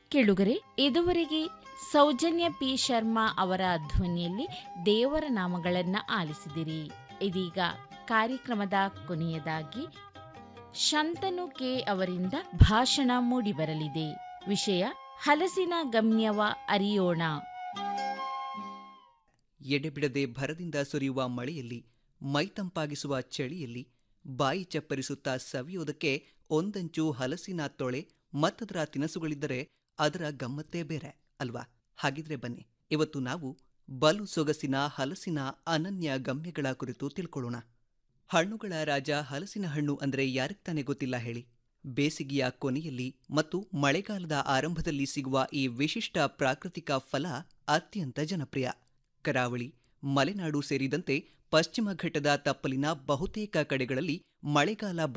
ಕೇಳುಗರೆ ಇದುವರೆಗೆ ಸೌಜನ್ಯ ಪಿ ಶರ್ಮಾ ಅವರ ಧ್ವನಿಯಲ್ಲಿ ದೇವರ ನಾಮಗಳನ್ನ ಆಲಿಸಿದಿರಿ ಇದೀಗ ಕಾರ್ಯಕ್ರಮದ ಕೊನೆಯದಾಗಿ ಶಂತನು ಕೆ ಅವರಿಂದ ಭಾಷಣ ಮೂಡಿಬರಲಿದೆ ವಿಷಯ ಹಲಸಿನ ಗಮ್ಯವ ಅರಿಯೋಣ ಎಡೆಬಿಡದೆ ಭರದಿಂದ ಸುರಿಯುವ ಮಳೆಯಲ್ಲಿ ಮೈತಂಪಾಗಿಸುವ ಚಳಿಯಲ್ಲಿ ಬಾಯಿ ಚಪ್ಪರಿಸುತ್ತಾ ಸವಿಯೋದಕ್ಕೆ ಒಂದಂಚು ಹಲಸಿನ ತೊಳೆ ಮತ್ತದರ ತಿನಸುಗಳಿದ್ದರೆ ಅದರ ಗಮ್ಮತ್ತೇ ಬೇರೆ ಅಲ್ವಾ ಹಾಗಿದ್ರೆ ಬನ್ನಿ ಇವತ್ತು ನಾವು ಬಲು ಸೊಗಸಿನ ಹಲಸಿನ ಅನನ್ಯ ಗಮ್ಯಗಳ ಕುರಿತು ತಿಳ್ಕೊಳ್ಳೋಣ ಹಣ್ಣುಗಳ ರಾಜ ಹಲಸಿನ ಹಣ್ಣು ಅಂದ್ರೆ ಯಾರಿಗೆ ತಾನೇ ಗೊತ್ತಿಲ್ಲ ಹೇಳಿ ಬೇಸಿಗೆಯ ಕೊನೆಯಲ್ಲಿ ಮತ್ತು ಮಳೆಗಾಲದ ಆರಂಭದಲ್ಲಿ ಸಿಗುವ ಈ ವಿಶಿಷ್ಟ ಪ್ರಾಕೃತಿಕ ಫಲ ಅತ್ಯಂತ ಜನಪ್ರಿಯ ಕರಾವಳಿ ಮಲೆನಾಡು ಸೇರಿದಂತೆ ಪಶ್ಚಿಮ ಘಟ್ಟದ ತಪ್ಪಲಿನ ಬಹುತೇಕ ಕಡೆಗಳಲ್ಲಿ ಮಳೆಗಾಲ